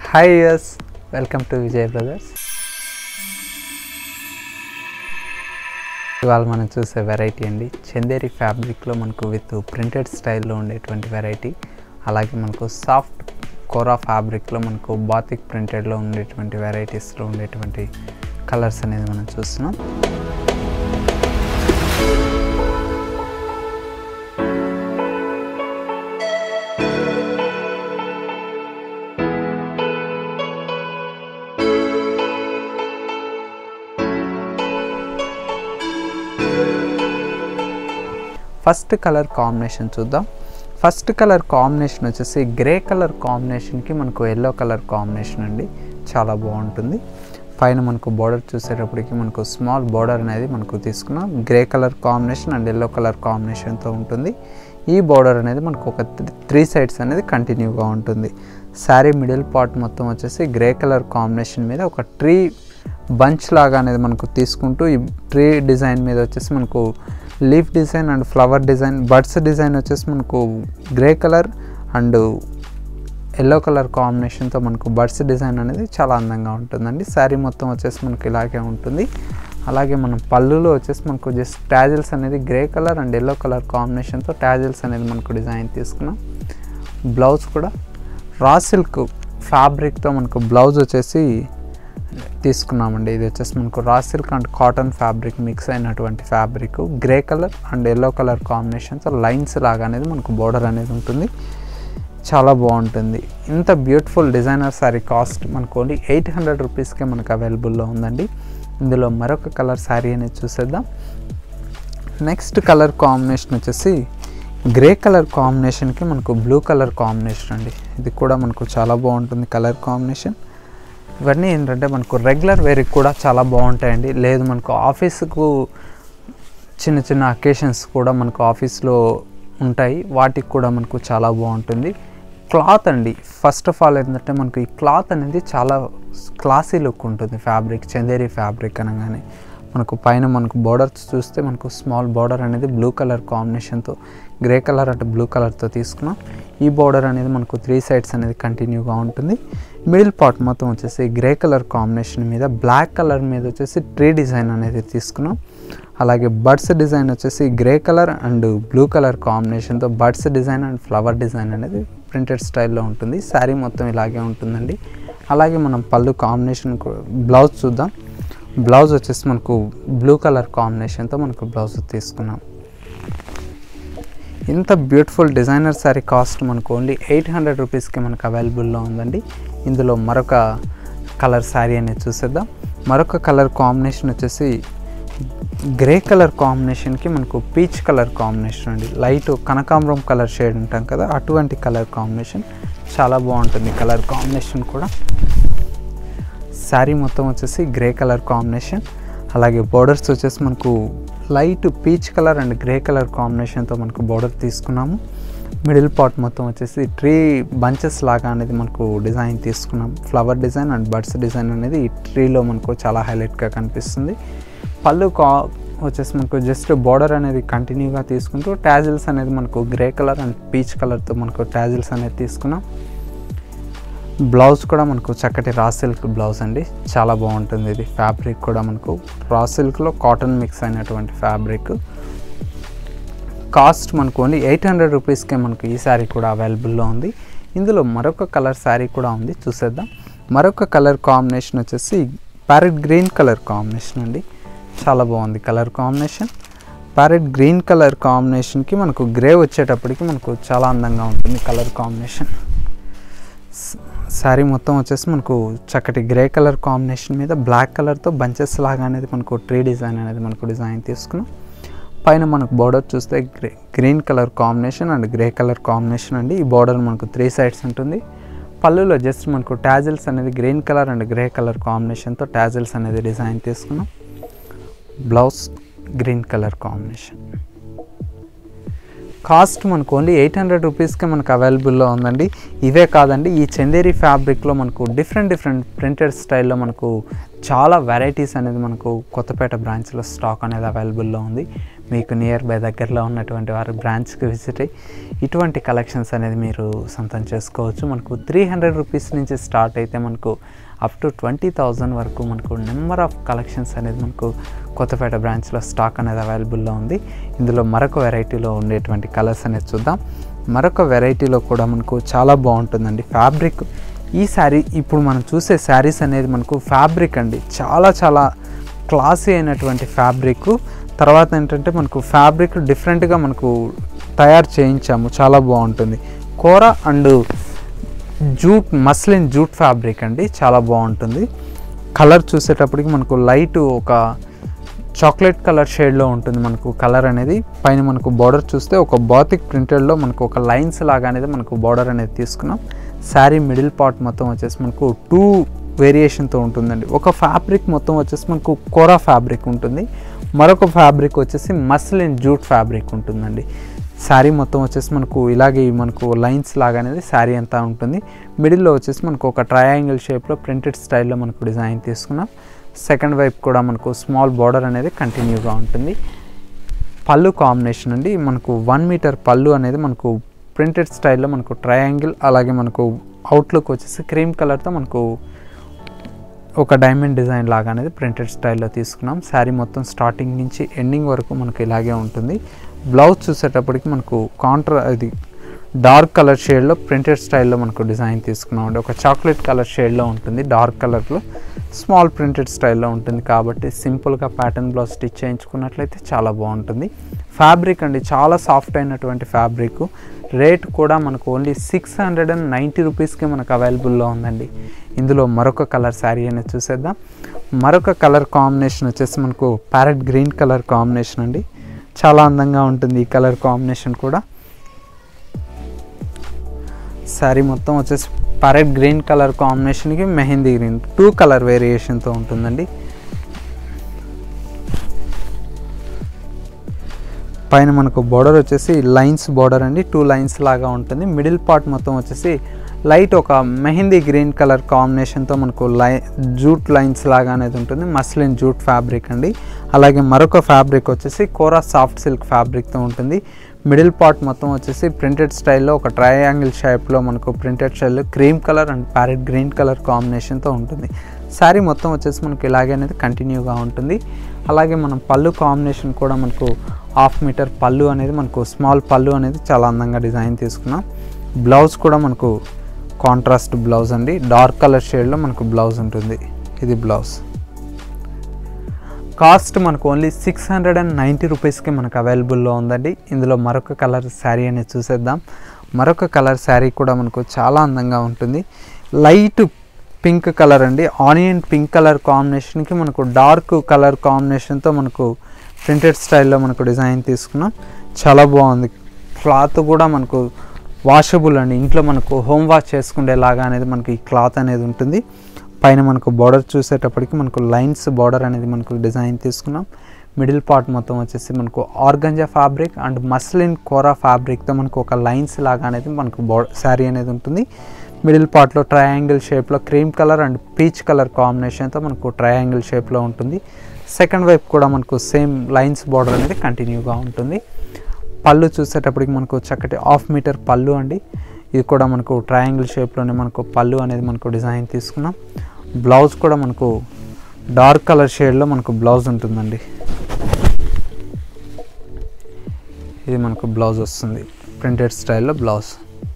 hi guys welcome to Vijay brothers ఇవాళ మనం చూసే వెరైటీ అండి చందేరి ఫ్యాబ్రిక్లో మనకు విత్ ప్రింటెడ్ స్టైల్లో ఉండేటువంటి వెరైటీ అలాగే మనకు సాఫ్ట్ కోరా ఫ్యాబ్రిక్లో మనకు బాతిక్ ప్రింటెడ్లో ఉండేటువంటి వెరైటీస్లో ఉండేటువంటి కలర్స్ అనేది మనం చూస్తున్నాం ఫస్ట్ కలర్ కాంబినేషన్ చూద్దాం ఫస్ట్ కలర్ కాంబినేషన్ వచ్చేసి గ్రే కలర్ కాంబినేషన్కి మనకు ఎల్లో కలర్ కాంబినేషన్ అండి చాలా బాగుంటుంది పైన మనకు బార్డర్ చూసేటప్పటికి మనకు స్మాల్ బార్డర్ అనేది మనకు తీసుకున్నాం grey colour combination and yellow colour కాంబినేషన్తో ఉంటుంది ఈ బార్డర్ అనేది మనకు ఒక త్రీ సైడ్స్ అనేది కంటిన్యూగా ఉంటుంది శారీ మిడిల్ పార్ట్ మొత్తం వచ్చేసి గ్రే కలర్ కాంబినేషన్ మీద ఒక ట్రీ బంచ్ లాగా అనేది మనకు తీసుకుంటూ ఈ ట్రీ డిజైన్ మీద వచ్చేసి మనకు leaf design and flower design birds design వచ్చేసి మనకు grey colour and yellow colour కాంబినేషన్తో మనకు బర్డ్స్ డిజైన్ అనేది చాలా అందంగా ఉంటుందండి శారీ మొత్తం వచ్చేసి మనకు ఇలాగే ఉంటుంది అలాగే మనం పళ్ళులో వచ్చేసి మనకు జస్ట్ ట్యాజిల్స్ అనేది grey colour and yellow colour కాంబినేషన్తో ట్యాజిల్స్ అనేది మనకు డిజైన్ తీసుకున్నాం బ్లౌజ్ కూడా రా సిల్క్ ఫ్యాబ్రిక్తో మనకు బ్లౌజ్ వచ్చేసి తీసుకున్నామండి ఇది వచ్చేసి మనకు raw silk and cotton fabric mix అయినటువంటి fabric grey colour and yellow colour కాంబినేషన్తో లైన్స్ లాగా అనేది మనకు బోర్డర్ అనేది ఉంటుంది చాలా బాగుంటుంది ఇంత బ్యూటిఫుల్ డిజైనర్ శారీ కాస్ట్ మనకు ఓన్లీ ఎయిట్ హండ్రెడ్ రూపీస్కే మనకు అవైలబుల్లో ఉందండి ఇందులో మరొక కలర్ శారీ అనేది చూసేద్దాం నెక్స్ట్ కలర్ కాంబినేషన్ వచ్చేసి గ్రే కలర్ కాంబినేషన్కి మనకు బ్లూ కలర్ కాంబినేషన్ అండి ఇది కూడా మనకు చాలా బాగుంటుంది కలర్ కాంబినేషన్ ఇవన్నీ ఏంటంటే మనకు రెగ్యులర్ వేర్కి కూడా చాలా బాగుంటాయండి లేదు మనకు ఆఫీస్కు చిన్న చిన్న అకేషన్స్ కూడా మనకు ఆఫీస్లో ఉంటాయి వాటికి కూడా మనకు చాలా బాగుంటుంది క్లాత్ అండి ఫస్ట్ ఆఫ్ ఆల్ ఏంటంటే మనకు ఈ క్లాత్ అనేది చాలా క్లాసీ లుక్ ఉంటుంది ఫ్యాబ్రిక్ చందేరి ఫ్యాబ్రిక్ అనగానే మనకు పైన మనకు బార్డర్స్ చూస్తే మనకు స్మాల్ బార్డర్ అనేది బ్లూ కలర్ కాంబినేషన్తో గ్రే కలర్ అంటే బ్లూ కలర్తో తీసుకున్నాం ఈ బార్డర్ అనేది మనకు త్రీ సైడ్స్ అనేది కంటిన్యూగా ఉంటుంది మిడిల్ పార్ట్ మొత్తం వచ్చేసి గ్రే కలర్ కాంబినేషన్ మీద బ్లాక్ కలర్ మీద వచ్చేసి ట్రీ డిజైన్ అనేది తీసుకున్నాం అలాగే బర్డ్స్ డిజైన్ వచ్చేసి grey colour and blue colour కాంబినేషన్తో birds design and flower design అనేది ప్రింటెడ్ స్టైల్లో ఉంటుంది శారీ మొత్తం ఇలాగే ఉంటుందండి అలాగే మనం పళ్ళు కాంబినేషన్ బ్లౌజ్ చూద్దాం బ్లౌజ్ వచ్చేసి మనకు బ్లూ కలర్ కాంబినేషన్తో మనకు బ్లౌజ్ తీసుకున్నాం ఇంత బ్యూటిఫుల్ డిజైనర్ శారీ కాస్ట్ మనకు ఓన్లీ ఎయిట్ హండ్రెడ్ రూపీస్కి మనకు అవైలబుల్లో ఉందండి ఇందులో మరొక కలర్ శారీ అనేది చూసేద్దాం మరొక కలర్ కాంబినేషన్ వచ్చేసి గ్రే కలర్ కాంబినేషన్కి మనకు పీచ్ కలర్ కాంబినేషన్ అండి లైట్ కనకాంబరం కలర్ షేడ్ ఉంటాం కదా అటువంటి కలర్ కాంబినేషన్ చాలా బాగుంటుంది కలర్ కాంబినేషన్ కూడా శారీ మొత్తం వచ్చేసి గ్రే కలర్ కాంబినేషన్ అలాగే బోర్డర్స్ వచ్చేసి మనకు light peach colour and grey colour కాంబినేషన్తో మనకు బోర్డర్ తీసుకున్నాము మిడిల్ పార్ట్ మొత్తం వచ్చేసి ట్రీ బంచెస్ లాగా అనేది మనకు డిజైన్ తీసుకున్నాం flower design and birds design అనేది ఈ ట్రీలో మనకు చాలా హైలైట్గా కనిపిస్తుంది పళ్ళు కా వచ్చేసి మనకు జస్ట్ బార్డర్ అనేది కంటిన్యూగా తీసుకుంటూ ట్యాజిల్స్ అనేది మనకు గ్రే కలర్ అండ్ పీచ్ కలర్తో మనకు ట్యాజిల్స్ అనేది తీసుకున్నాం బ్లౌజ్ కూడా మనకు చక్కటి రా సిల్క్ బ్లౌజ్ అండి చాలా బాగుంటుంది ఇది ఫ్యాబ్రిక్ కూడా మనకు రా సిల్క్లో కాటన్ మిక్స్ అయినటువంటి ఫ్యాబ్రిక్ కాస్ట్ మనకు ఓన్లీ ఎయిట్ హండ్రెడ్ రూపీస్కే మనకు ఈ శారీ కూడా అవైలబుల్లో ఉంది ఇందులో మరొక కలర్ శారీ కూడా ఉంది చూసేద్దాం మరొక కలర్ కాంబినేషన్ వచ్చేసి ప్యారెట్ గ్రీన్ కలర్ కాంబినేషన్ అండి చాలా బాగుంది colour combination parrot green colour కాంబినేషన్కి మనకు గ్రే వచ్చేటప్పటికి మనకు చాలా అందంగా ఉంటుంది కలర్ కాంబినేషన్ శారీ మొత్తం వచ్చేసి మనకు చక్కటి గ్రే కలర్ కాంబినేషన్ మీద బ్లాక్ కలర్తో బంచెస్ లాగా అనేది మనకు ట్రీ డిజైన్ అనేది మనకు డిజైన్ తీసుకున్నాం పైన మనకు బార్డర్ చూస్తే grey green colour combination and grey colour combination అండి ఈ బార్డర్ మనకు త్రీ సైడ్స్ ఉంటుంది పళ్ళులో జస్ట్ మనకు ట్యాజిల్స్ అనేది green colour and grey colour కాంబినేషన్తో ట్యాజిల్స్ అనేది డిజైన్ తీసుకున్నాం blouse green colour combination cost మనకు ఓన్లీ ఎయిట్ హండ్రెడ్ రూపీస్కి మనకు అవైలబుల్లో ఉందండి ఇవే కాదండి ఈ చందేరి ఫ్యాబ్రిక్లో మనకు డిఫరెంట్ డిఫరెంట్ ప్రింటెడ్ స్టైల్లో మనకు చాలా వెరైటీస్ అనేది మనకు కొత్తపేట బ్రాంచ్లో స్టాక్ అనేది అవైలబుల్లో ఉంది మీకు నియర్ బై దగ్గరలో ఉన్నటువంటి వారు బ్రాంచ్కి విజిట్ అయ్యి ఇటువంటి కలెక్షన్స్ అనేది మీరు సొంతం చేసుకోవచ్చు మనకు త్రీ హండ్రెడ్ రూపీస్ నుంచి స్టార్ట్ అయితే మనకు అప్ టు ట్వంటీ థౌజండ్ వరకు మనకు నెంబర్ ఆఫ్ కలెక్షన్స్ అనేది మనకు కొత్తపేట బ్రాంచ్లో స్టాక్ అనేది అవైలబుల్లో ఉంది ఇందులో మరొక వెరైటీలో ఉండేటువంటి కలర్స్ అనేది చూద్దాం మరొక వెరైటీలో కూడా మనకు చాలా బాగుంటుందండి ఫ్యాబ్రిక్ ఈ శారీ ఇప్పుడు మనం చూసే శారీస్ అనేది మనకు ఫ్యాబ్రిక్ అండి చాలా చాలా క్లాసీ అయినటువంటి ఫ్యాబ్రిక్ తర్వాత ఏంటంటే మనకు ఫ్యాబ్రిక్ డిఫరెంట్గా మనకు తయారు చేయించాము చాలా బాగుంటుంది కూర and jute muslin jute fabric అండి చాలా బాగుంటుంది కలర్ చూసేటప్పటికి మనకు లైట్ ఒక చాక్లెట్ కలర్ షేడ్లో ఉంటుంది మనకు కలర్ అనేది పైన మనకు బార్డర్ చూస్తే ఒక బాతిక్ ప్రింటెడ్లో మనకు ఒక లైన్స్ లాగా అనేది మనకు బార్డర్ అనేది తీసుకున్నాం శారీ మిడిల్ పార్ట్ మొత్తం వచ్చేసి మనకు టూ వేరియేషన్తో ఉంటుందండి ఒక ఫ్యాబ్రిక్ మొత్తం వచ్చేసి మనకు కోరా ఫ్యాబ్రిక్ ఉంటుంది మరొక ఫ్యాబ్రిక్ వచ్చేసి మస్లిన్ జూట్ ఫ్యాబ్రిక్ ఉంటుందండి శారీ మొత్తం వచ్చేసి మనకు ఇలాగే మనకు లైన్స్ లాగా అనేది శారీ అంతా ఉంటుంది మిడిల్లో వచ్చేసి మనకు ఒక ట్రయాంగిల్ షేప్లో ప్రింటెడ్ స్టైల్లో మనకు డిజైన్ తీసుకున్నాం సెకండ్ వైపు కూడా మనకు స్మాల్ బార్డర్ అనేది కంటిన్యూగా ఉంటుంది పళ్ళు కాంబినేషన్ అండి మనకు వన్ మీటర్ పళ్ళు అనేది మనకు ప్రింటెడ్ స్టైల్లో మనకు ట్రయాంగిల్ అలాగే మనకు అవుట్లుక్ వచ్చేసి క్రీమ్ కలర్తో మనకు ఒక డైమండ్ డిజైన్ లాగా అనేది ప్రింటెడ్ స్టైల్లో తీసుకున్నాం శారీ మొత్తం స్టార్టింగ్ నుంచి ఎండింగ్ వరకు మనకు ఇలాగే ఉంటుంది బ్లౌజ్ చూసేటప్పటికి మనకు కాంట్రా ఇది డార్క్ కలర్ షేడ్లో ప్రింటెడ్ స్టైల్లో మనకు డిజైన్ తీసుకున్నాం అండి ఒక చాక్లెట్ కలర్ షేడ్లో ఉంటుంది డార్క్ కలర్లో స్మాల్ ప్రింటెడ్ స్టైల్లో ఉంటుంది కాబట్టి సింపుల్గా ప్యాటర్న్ బ్లౌజ్ స్టిచ్ చేయించుకున్నట్లయితే చాలా బాగుంటుంది ఫ్యాబ్రిక్ అండి చాలా సాఫ్ట్ అయినటువంటి ఫ్యాబ్రిక్ రేట్ కూడా మనకు only six hundred and ninety రూపీస్కి మనకు అవైలబుల్లో ఉందండి ఇందులో మరొక కలర్ శారీ అనేది చూసేద్దాం మరొక కలర్ కాంబినేషన్ వచ్చేసి మనకు ప్యారెట్ గ్రీన్ కలర్ కాంబినేషన్ అండి చాలా అందంగా ఉంటుంది ఈ కలర్ కాంబినేషన్ కూడా శారీ మొత్తం వచ్చేసి ప్యారెట్ గ్రీన్ కలర్ కాంబినేషన్కి మెహందీ గ్రీన్ టూ కలర్ వేరియేషన్తో ఉంటుందండి పైన మనకు బార్డర్ వచ్చేసి లైన్స్ బార్డర్ అండి టూ లైన్స్ లాగా ఉంటుంది మిడిల్ పార్ట్ మొత్తం వచ్చేసి లైట్ ఒక మెహందీ గ్రీన్ కలర్ కాంబినేషన్తో మనకు లై జూట్ లైన్స్ లాగా అనేది ఉంటుంది మస్లిన్ జూట్ ఫ్యాబ్రిక్ అండి అలాగే మరొక ఫ్యాబ్రిక్ వచ్చేసి కోరా సాఫ్ట్ సిల్క్ ఫ్యాబ్రిక్తో ఉంటుంది మిడిల్ పార్ట్ మొత్తం వచ్చేసి ప్రింటెడ్ స్టైల్లో ఒక ట్రయాంగిల్ షేప్లో మనకు ప్రింటెడ్ స్టైల్లో cream colour and parrot green colour కాంబినేషన్తో ఉంటుంది శారీ మొత్తం వచ్చేసి మనకి ఇలాగే అనేది కంటిన్యూగా ఉంటుంది అలాగే మనం పళ్ళు కాంబినేషన్ కూడా మనకు హాఫ్ మీటర్ పళ్ళు అనేది మనకు స్మాల్ పళ్ళు అనేది చాలా అందంగా డిజైన్ తీసుకున్నాం బ్లౌజ్ కూడా మనకు కాంట్రాస్ట్ బ్లౌజ్ అండి డార్క్ కలర్ షేడ్లో మనకు బ్లౌజ్ ఉంటుంది ఇది బ్లౌజ్ కాస్ట్ మనకు only six hundred and ninety రూపీస్కి మనకు అవైలబుల్లో ఉందండి ఇందులో మరొక కలర్ శారీ అనేది చూసేద్దాం మరొక కలర్ శారీ కూడా మనకు చాలా అందంగా ఉంటుంది లైట్ పింక్ కలర్ అండి ఆనియన్ పింక్ కలర్ కాంబినేషన్కి మనకు డార్క్ కలర్ కాంబినేషన్తో మనకు ప్రింటెడ్ స్టైల్లో మనకు డిజైన్ తీసుకున్నాం చాలా బాగుంది క్లాత్ కూడా మనకు వాషబుల్ అండి ఇంట్లో మనకు హోమ్ వాష్ చేసుకునేలాగా అనేది మనకి ఈ క్లాత్ అనేది ఉంటుంది పైన మనకు బార్డర్ చూసేటప్పటికి మనకు లైన్స్ బార్డర్ అనేది మనకు డిజైన్ తీసుకున్నాం మిడిల్ పార్ట్ మొత్తం వచ్చేసి మనకు organza fabric and muslin kora ఫ్యాబ్రిక్తో మనకు ఒక లైన్స్ లాగా అనేది మనకు బా శారీ అనేది ఉంటుంది మిడిల్ పార్ట్లో ట్రయాంగిల్ షేప్లో cream colour and peach colour కాంబినేషన్తో మనకు ట్రయాంగిల్ షేప్లో ఉంటుంది సెకండ్ వైపు కూడా మనకు సేమ్ లైన్స్ బార్డర్ అనేది కంటిన్యూగా ఉంటుంది పళ్ళు చూసేటప్పటికి మనకు చక్కటి హాఫ్ మీటర్ పళ్ళు అండి ఇది కూడా మనకు ట్రయాంగిల్ షేప్లోనే మనకు పళ్ళు అనేది మనకు డిజైన్ తీసుకున్నాం బ్లౌజ్ కూడా మనకు డార్క్ కలర్ షేడ్లో మనకు బ్లౌజ్ ఉంటుందండి ఇది మనకు బ్లౌజ్ వస్తుంది ప్రింటెడ్ స్టైల్లో బ్లౌజ్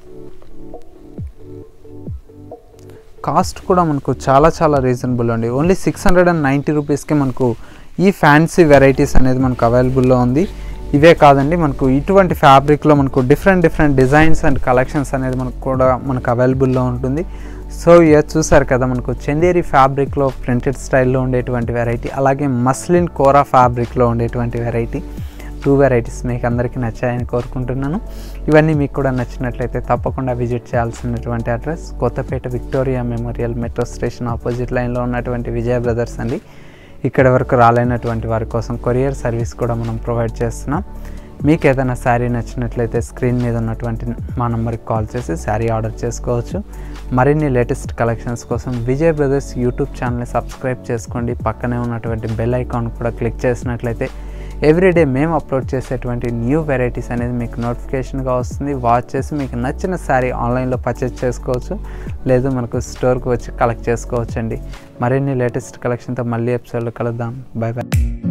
కాస్ట్ కూడా మనకు చాలా చాలా రీజనబుల్ అండి only six hundred and ninety రూపీస్కి మనకు ఈ ఫ్యాన్సీ వెరైటీస్ అనేది మనకు అవైలబుల్లో ఉంది ఇవే కాదండి మనకు ఇటువంటి ఫ్యాబ్రిక్లో మనకు different different designs and collections అనేది మనకు కూడా మనకు అవైలబుల్లో ఉంటుంది సో ఇక చూసారు కదా మనకు చందేరి ఫ్యాబ్రిక్లో ప్రింటెడ్ స్టైల్లో ఉండేటువంటి వెరైటీ అలాగే మస్లిన్ కోరా ఫ్యాబ్రిక్లో ఉండేటువంటి వెరైటీ టూ వెరైటీస్ మీకు అందరికీ నచ్చాయని కోరుకుంటున్నాను ఇవన్నీ మీకు కూడా నచ్చినట్లయితే తప్పకుండా విజిట్ చేయాల్సినటువంటి address Kothapet Victoria Memorial metro station opposite లైన్లో ఉన్నటువంటి విజయ బ్రదర్స్ అండి ఇక్కడ వరకు రాలేనటువంటి వారి కోసం కొరియర్ సర్వీస్ కూడా మనం ప్రొవైడ్ చేస్తున్నాం మీకు ఏదైనా శారీ నచ్చినట్లయితే స్క్రీన్ మీద ఉన్నటువంటి మా నెంబర్కి కాల్ చేసి శారీ ఆర్డర్ చేసుకోవచ్చు మరిన్ని లేటెస్ట్ కలెక్షన్స్ కోసం విజయ్ బ్రదర్స్ యూట్యూబ్ ఛానల్ని సబ్స్క్రైబ్ చేసుకోండి పక్కనే ఉన్నటువంటి బెల్ ఐకాన్ కూడా క్లిక్ చేసినట్లయితే ఎవ్రీడే మేము అప్లోడ్ చేసేటువంటి న్యూ వెరైటీస్ అనేది మీకు నోటిఫికేషన్గా వస్తుంది వాచ్ చేసి మీకు నచ్చిన శారీ ఆన్లైన్లో పర్చేస్ చేసుకోవచ్చు లేదు మనకు స్టోర్కి వచ్చి కలెక్ట్ చేసుకోవచ్చు అండి మరిన్ని లేటెస్ట్ కలెక్షన్తో మళ్ళీ ఎపిసోడ్లో కలుద్దాం బాయ్ బాయ్